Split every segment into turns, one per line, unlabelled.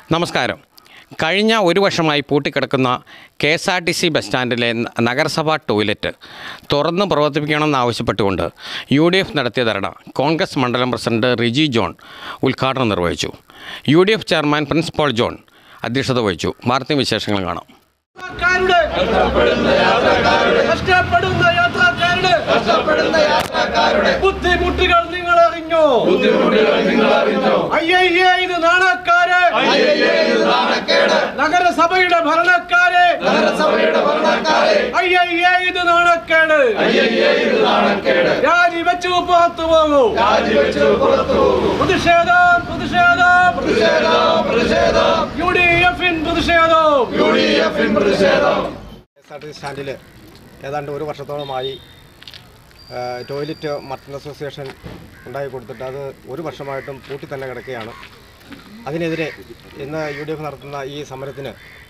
നമസ്കാരം കഴിഞ്ഞ ഒരു വർഷമായി പൂട്ടിക്കിടക്കുന്ന K S R T C bus സ്റ്റാൻഡിലെ ന- നഗരസഭാ ടോയ്ലറ്റ് തുറന്ന് പ്രവർത്തിപ്പിക്കണമെന്നാവശ്യപ്പെട്ടുകൊണ്ട് യു ഡി എഫ് നടത്തിയ ധർണ കോൺഗ്രസ് മണ്ഡലം പ്രസിഡന്റ് റിജി ജോൺ ഉദ്ഘാടനം നിർവഹിച്ചു U D F chairman Prince Paul John അധ്യക്ഷത വഹിച്ചു വാർത്തയും വിശേഷങ്ങൾ കാണാം
യാത്രക്കാരുടെ കഷ്ടപ്പെടുന്ന യാത്രക്കാരുടെ ബുദ്ധിമുട്ടുകൾ നിങ്ങൾ അറിഞ്ഞോ അയ്യയ്യേ ഇത് നാണക്കാര് നഗരസഭയുടെ ഭരണക്കാര് അയ്യയ്യേ ഇത് നാണക്കേട് രാജിവെച്ചു പുറത്തു പോകൂ പ്രതിഷേധം പ്രതിഷേധം യു ഡി എഫിൻ പ്രതിഷേധം
എസ് ആർ ടി സി സ്റ്റാൻഡിൽ ഏതാണ്ട് ഒരു വർഷത്തോളമായി ആ, ടോയ്ലറ്റ് മർച്ചൻ്റ് അസോസിയേഷൻ ഉണ്ടാക്കി കൊടുത്തിട്ട് അത് ഒരു വർഷമായിട്ടും പൂട്ടി തന്നെ കിടക്കുകയാണ് അതിനെതിരെ ഇന്ന് യു ഡി എഫ് നടത്തുന്ന ഈ സമരത്തിന്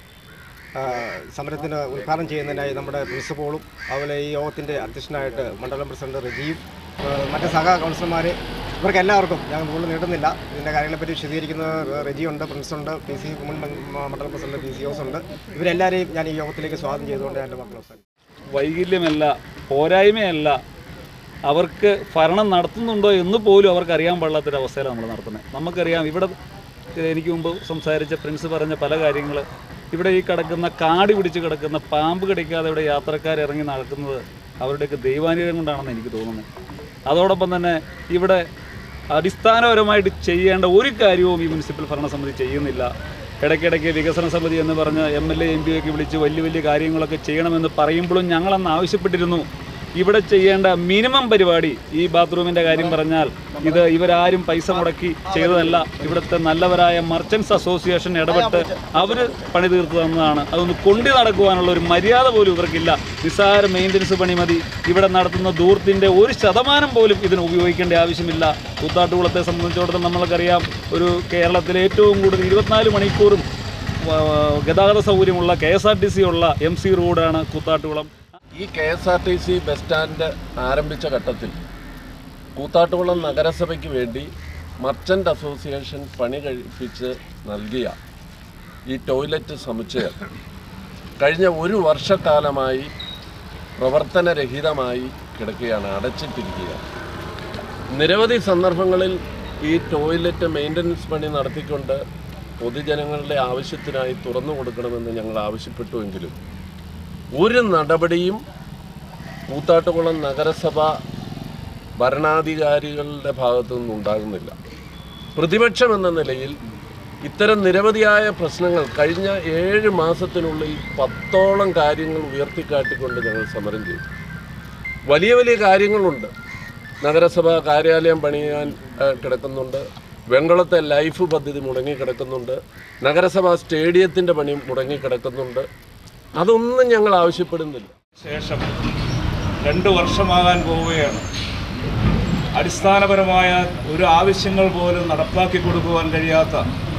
ആ, സമരത്തിന് ഉദ്ഘാടനം ചെയ്യുന്നതിനായി നമ്മുടെ പ്രിൻസിപ്പോളും അതുപോലെ ഈ യോഗത്തിൻ്റെ അധ്യക്ഷനായിട്ട് മണ്ഡലം പ്രസിഡന്റ് റജിയും ആ, മറ്റ് സഹ കൗൺസിലർമാർ ഇവർക്ക് എല്ലാവർക്കും ഞാൻ കൂടുതൽ നീട്ടുന്നില്ല ഇതിൻ്റെ കാര്യങ്ങളെപ്പറ്റി വിശദീകരിക്കുന്ന റെജിയുണ്ട് പ്രിൻസുണ്ട് പി സി മുൻ മണ്ഡലം പ്രസിഡന്റ് പി സി ഓസ് ഉണ്ട് ഇവരെല്ലാവരെയും ഞാൻ ഈ യോഗത്തിലേക്ക് സ്വാഗതം ചെയ്തുകൊണ്ട് എൻ്റെ മക്കൾ അവസാനിക്കും
വൈകല്യമല്ല പോരായ്മയല്ല അവർക്ക് ഭരണം നടത്തുന്നുണ്ടോ എന്ന് പോലും അവർക്ക് അറിയാൻ പാടില്ലാത്തൊരവസ്ഥയിലാണ് നമ്മൾ നടത്തുന്നത് നമുക്കറിയാം ഇവിടെ ഏഹ്, എനിക്ക് മുമ്പ് സംസാരിച്ച പ്രിൻസ് പറഞ്ഞ പല കാര്യങ്ങൾ ഇവിടെ ഈ കിടക്കുന്ന കാടി പിടിച്ച് കിടക്കുന്ന പാമ്പ് കടിക്കാതെ ഇവിടെ യാത്രക്കാർ ഇറങ്ങി നടക്കുന്നത് അവരുടെയൊക്കെ ദൈവാനുഗ്രഹം കൊണ്ടാണെന്ന് എനിക്ക് തോന്നുന്നത് അതോടൊപ്പം തന്നെ ഇവിടെ അടിസ്ഥാനപരമായിട്ട് ചെയ്യേണ്ട ഒരു കാര്യവും ഈ മുനിസിപ്പൽ ഭരണസമിതി ചെയ്യുന്നില്ല ഇടയ്ക്കിടയ്ക്ക് വികസന സമിതി എന്ന് പറഞ്ഞ് M L A M P ഒക്കെ വിളിച്ച് വലിയ വലിയ കാര്യങ്ങളൊക്കെ ചെയ്യണമെന്ന് പറയുമ്പോഴും ഞങ്ങളന്ന് ആവശ്യപ്പെട്ടിരുന്നു ഇവിടെ ചെയ്യേണ്ട മിനിമം പരിപാടി ഈ ബാത്റൂമിൻ്റെ കാര്യം പറഞ്ഞാൽ ഇത് ഇവരാരും പൈസ മുടക്കി ചെയ്തതല്ല ഇവിടുത്തെ നല്ലവരായ മർച്ചൻസ് അസോസിയേഷൻ ഇടപെട്ട് അവർ പണി തീർത്തു തന്നതാണ് അതൊന്ന് കൊണ്ടു നടക്കുവാനുള്ള ഒരു മര്യാദ പോലും ഇവർക്കില്ല നിസ്സാര മെയിൻ്റനൻസ് പണി മതി ഇവിടെ നടത്തുന്ന ദൂരത്തിൻ്റെ ഒരു ശതമാനം പോലും ഇതിന് ഉപയോഗിക്കേണ്ട ആവശ്യമില്ല കൂത്താട്ടുകുളത്തെ സംബന്ധിച്ചിടത്തോളം നമ്മൾക്കറിയാം ഒരു കേരളത്തിലെ ഏറ്റവും കൂടുതൽ ഇരുപത്തിനാല് മണിക്കൂറും ആ, ഗതാഗത സൗകര്യമുള്ള K S R T C ഉള്ള എം സി റോഡാണ് കൂത്താട്ടുകുളം
ഈ K S R T C bus stand ആരംഭിച്ച ഘട്ടത്തിൽ കൂത്താട്ടുകുളം നഗരസഭയ്ക്ക് വേണ്ടി മർച്ചൻ്റ് അസോസിയേഷൻ പണി കഴിപ്പിച്ച് നൽകിയ ഈ ടോയ്ലറ്റ് സമുച്ചയം കഴിഞ്ഞ ഒരു വർഷക്കാലമായി പ്രവർത്തനരഹിതമായി കിടക്കുകയാണ് അടച്ചിട്ടിരിക്കുകയാണ് നിരവധി സന്ദർഭങ്ങളിൽ ഈ ടോയ്ലറ്റ് മെയിൻ്റനൻസ് പണി നടത്തിക്കൊണ്ട് പൊതുജനങ്ങളുടെ ആവശ്യത്തിനായി തുറന്നു കൊടുക്കണമെന്ന് ഞങ്ങൾ ആവശ്യപ്പെട്ടുവെങ്കിലും ഒരു നടപടിയും കൂത്താട്ടുകുളം നഗരസഭ ഭരണാധികാരികളുടെ ഭാഗത്തു നിന്നുണ്ടാകുന്നില്ല പ്രതിപക്ഷം എന്ന നിലയിൽ ഇത്തരം നിരവധിയായ പ്രശ്നങ്ങൾ കഴിഞ്ഞ ഏഴ് മാസത്തിനുള്ളിൽ പത്തോളം കാര്യങ്ങൾ ഉയർത്തിക്കാട്ടിക്കൊണ്ട് ഞങ്ങൾ സമരം ചെയ്തു വലിയ വലിയ കാര്യങ്ങളുണ്ട് നഗരസഭ കാര്യാലയം പണിയാൻ ആ, കിടക്കുന്നുണ്ട് വെങ്കളത്തെ ലൈഫ് പദ്ധതി മുടങ്ങിക്കിടക്കുന്നുണ്ട് നഗരസഭ സ്റ്റേഡിയത്തിൻ്റെ പണി മുടങ്ങിക്കിടക്കുന്നുണ്ട് അതൊന്നും ഞങ്ങൾ ആവശ്യപ്പെടുന്നില്ല
ശേഷം രണ്ട് വർഷമാകാൻ പോവുകയാണ് അടിസ്ഥാനപരമായ ഒരു ആവശ്യങ്ങൾ പോലും നടപ്പാക്കി കൊടുക്കുവാൻ കഴിയാത്ത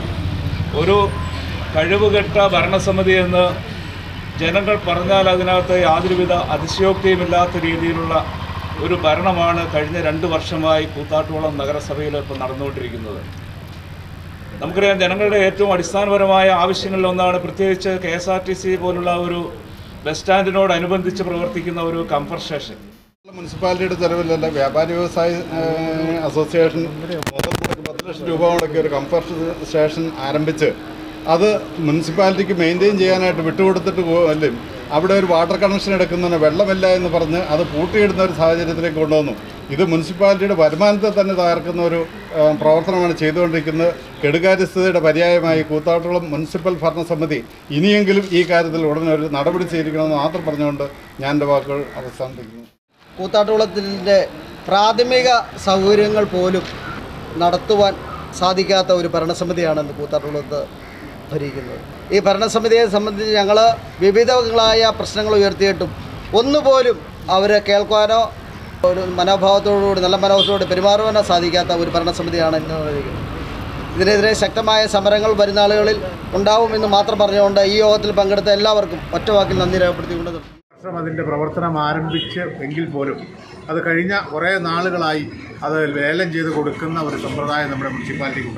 ഒരു കഴിവുകെട്ട ഭരണസമിതി എന്ന് ജനങ്ങൾ പറഞ്ഞാൽ അതിനകത്ത് യാതൊരുവിധ അതിശയോക്തിയുമില്ലാത്ത രീതിയിലുള്ള ഒരു ഭരണമാണ് കഴിഞ്ഞ രണ്ട് വർഷമായി കൂത്താട്ടുകുളം നഗരസഭയിൽ ഇപ്പോൾ നടന്നുകൊണ്ടിരിക്കുന്നത് നമുക്കറിയാം ജനങ്ങളുടെ ഏറ്റവും അടിസ്ഥാനപരമായ ആവശ്യങ്ങളിൽ ഒന്നാണ് പ്രത്യേകിച്ച് K S R T C പോലുള്ള ഒരു ബസ് സ്റ്റാൻഡിനോടനുബന്ധിച്ച് പ്രവർത്തിക്കുന്ന ഒരു കംഫർട്ട് സ്റ്റേഷൻ
മുനിസിപ്പാലിറ്റിയുടെ ചെലവിലല്ല വ്യാപാരി വ്യവസായ ഏഹ്, അസോസിയേഷൻ മൊത്തം മുടക്കി പത്ത് ലക്ഷം രൂപ മുടക്കി ഒരു കംഫർട്ട് സ്റ്റേഷൻ ആരംഭിച്ച് അത് മുനിസിപ്പാലിറ്റിക്ക് മെയിൻറ്റെയിൻ ചെയ്യാനായിട്ട് വിട്ടുകൊടുത്തിട്ട് പോലും അവിടെ ഒരു വാട്ടർ കണക്ഷൻ എടുക്കുന്നതിന് വെള്ളമില്ല എന്ന് പറഞ്ഞ് അത് പൂട്ടിയിടുന്ന ഒരു സാഹചര്യത്തിലേക്ക് കൊണ്ടുവന്നു ഇത് മുനിസിപ്പാലിറ്റിയുടെ വരുമാനത്തെ തന്നെ തകർക്കുന്ന ഒരു ഏഹ്, പ്രവർത്തനമാണ് ചെയ്തുകൊണ്ടിരിക്കുന്നത് കെടുകാര്യസ്ഥതയുടെ പര്യായമായി കൂത്താട്ടുകുളം മുനിസിപ്പൽ ഭരണസമിതി ഇനിയെങ്കിലും ഈ കാര്യത്തിൽ ഉടനെ ഒരു നടപടി സ്വീകരിക്കണമെന്ന് മാത്രം പറഞ്ഞുകൊണ്ട് ഞാൻ എൻ്റെ വാക്കുകൾ അവസാനിപ്പിക്കുന്നു
കൂത്താട്ടുകുളത്തിൻ്റെ പ്രാഥമിക സൗകര്യങ്ങൾ പോലും നടത്തുവാൻ സാധിക്കാത്ത ഒരു ഭരണസമിതിയാണ് ഇന്ന് കൂത്താട്ടുകുളത്ത് ഭരിക്കുന്നത് ഈ ഭരണസമിതിയെ സംബന്ധിച്ച് ഞങ്ങൾ വിവിധങ്ങളായ പ്രശ്നങ്ങൾ ഉയർത്തിയിട്ടും ഒന്നുപോലും അവരെ കേൾക്കാനോ ഒരു മനോഭാവത്തോടുകൂടി നല്ല മനോഭാവത്തോട് പെരുമാറുവാനോ സാധിക്കാത്ത ഒരു ഭരണസമിതിയാണ് ഇന്ന് ഭരിക്കുന്നത് ഇതിനെതിരെ ശക്തമായ സമരങ്ങൾ വരുന്ന ആളുകളിൽ ഉണ്ടാവുമെന്ന് മാത്രം പറഞ്ഞുകൊണ്ട് ഈ യോഗത്തിൽ പങ്കെടുത്ത എല്ലാവർക്കും ഒറ്റവാക്കിൽ നന്ദി രേഖപ്പെടുത്തിക്കൊണ്ട് നിർത്തുന്നു.
വർഷം അതിൻ്റെ പ്രവർത്തനം ആരംഭിച്ച് എങ്കിൽ പോലും അത് കഴിഞ്ഞ കുറേ നാളുകളായി അത് ലേലം ചെയ്ത് കൊടുക്കുന്ന ഒരു സമ്പ്രദായം നമ്മുടെ മുനിസിപ്പാലിറ്റിക്ക് ഉണ്ടായിരുന്നു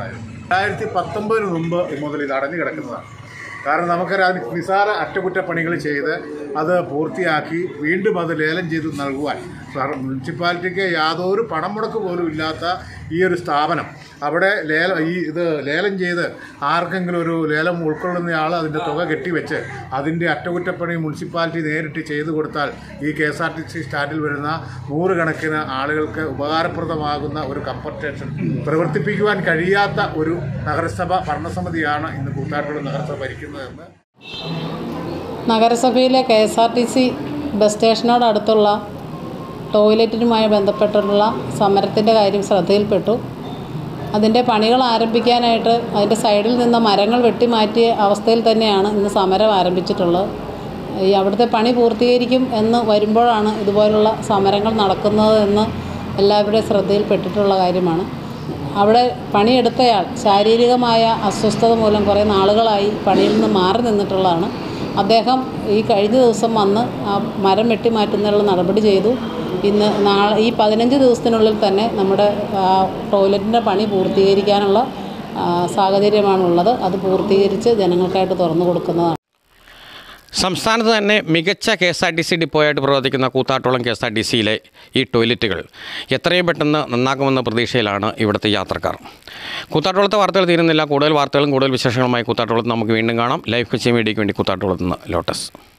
രണ്ടായിരത്തി പത്തൊമ്പതിന് മുമ്പ് മുതൽ ഇത് അടഞ്ഞു കിടക്കുന്നതാണ് കാരണം നമുക്കറിയാം അതിന് നിസാര അറ്റകുറ്റപ്പണികൾ ചെയ്ത് അത് പൂർത്തിയാക്കി വീണ്ടും അത് ലേലം ചെയ്ത് നൽകുവാൻ സർ മുനിസിപ്പാലിറ്റിക്ക് യാതൊരു പണം മുടക്ക് പോലും ഇല്ലാത്ത ഈ ഒരു സ്ഥാപനം അവിടെ ലേലം ഈ ഇത് ലേലം ചെയ്ത് ആർക്കെങ്കിലും ഒരു ലേലം ഉൾക്കൊള്ളുന്നയാൾ അതിൻ്റെ തുക കെട്ടിവെച്ച് അതിൻ്റെ അറ്റകുറ്റപ്പണി മുനിസിപ്പാലിറ്റി നേരിട്ട് ചെയ്തു കൊടുത്താൽ ഈ K S R T C സ്റ്റാൻഡിൽ വരുന്ന നൂറുകണക്കിന് ആളുകൾക്ക് ഉപകാരപ്രദമാകുന്ന ഒരു കംഫർട്ട് സ്റ്റേഷൻ പ്രവർത്തിപ്പിക്കുവാൻ കഴിയാത്ത ഒരു നഗരസഭ ഭരണസമിതിയാണ് ഇന്ന് കൂത്താട്ടുള്ള നഗരസഭ ഭരിക്കുന്നതെന്ന്
നഗരസഭയിലെ K S R T C bus സ്റ്റേഷനോടടുത്തുള്ള ടോയ്ലറ്റിനുമായി ബന്ധപ്പെട്ടുള്ള സമരത്തിൻ്റെ കാര്യം ശ്രദ്ധയിൽപ്പെട്ടു അതിൻ്റെ പണികൾ ആരംഭിക്കാനായിട്ട് അതിൻ്റെ സൈഡിൽ നിന്ന് മരങ്ങൾ വെട്ടിമാറ്റിയ അവസ്ഥയിൽ തന്നെയാണ് ഇന്ന് സമരം ആരംഭിച്ചിട്ടുള്ളത് ഈ അവിടുത്തെ പണി പൂർത്തീകരിക്കും എന്ന് വരുമ്പോഴാണ് ഇതുപോലുള്ള സമരങ്ങൾ നടക്കുന്നത് എന്ന് എല്ലാവരുടെയും ശ്രദ്ധയിൽപ്പെട്ടിട്ടുള്ള കാര്യമാണ് അവിടെ പണിയെടുത്തയാൾ ശാരീരികമായ അസ്വസ്ഥത മൂലം കുറേ നാളുകളായി പണിയിൽ നിന്ന് മാറി നിന്നിട്ടുള്ളതാണ് അദ്ദേഹം ഈ കഴിഞ്ഞ ദിവസം വന്ന് ആ മരം വെട്ടിമാറ്റുന്നതിനുള്ള നടപടി ചെയ്തു ഇന്ന് നാളെ ഈ പതിനഞ്ച് ദിവസത്തിനുള്ളിൽ തന്നെ നമ്മുടെ ആ, ടോയ്ലറ്റിൻ്റെ പണി പൂർത്തീകരിക്കാനുള്ള ആ, സാഹചര്യമാണുള്ളത് അത് പൂർത്തീകരിച്ച് ജനങ്ങൾക്കായിട്ട് തുറന്നു കൊടുക്കുന്നതാണ്
സംസ്ഥാനത്ത് തന്നെ മികച്ച K S R T C ഡിപ്പോയായിട്ട് പ്രവർത്തിക്കുന്ന Koothattukulam K S R T സിയിലെ ഈ ടോയ്ലറ്റുകൾ എത്രയും പെട്ടെന്ന് നന്നാക്കുമെന്ന പ്രതീക്ഷയിലാണ് ഇവിടുത്തെ യാത്രക്കാർ കൂത്താട്ടോളത്തെ വാർത്തകൾ തീരുന്നില്ല കൂടുതൽ വാർത്തകളും കൂടുതൽ വിശേഷങ്ങളുമായി കൂത്താട്ടോളത്ത് നമുക്ക് വീണ്ടും കാണാം ലൈഫ് കൊച്ചി മീഡിയയ്ക്ക് വേണ്ടി കൂത്താട്ടോളത്ത് നിന്ന് ലോട്ടസ്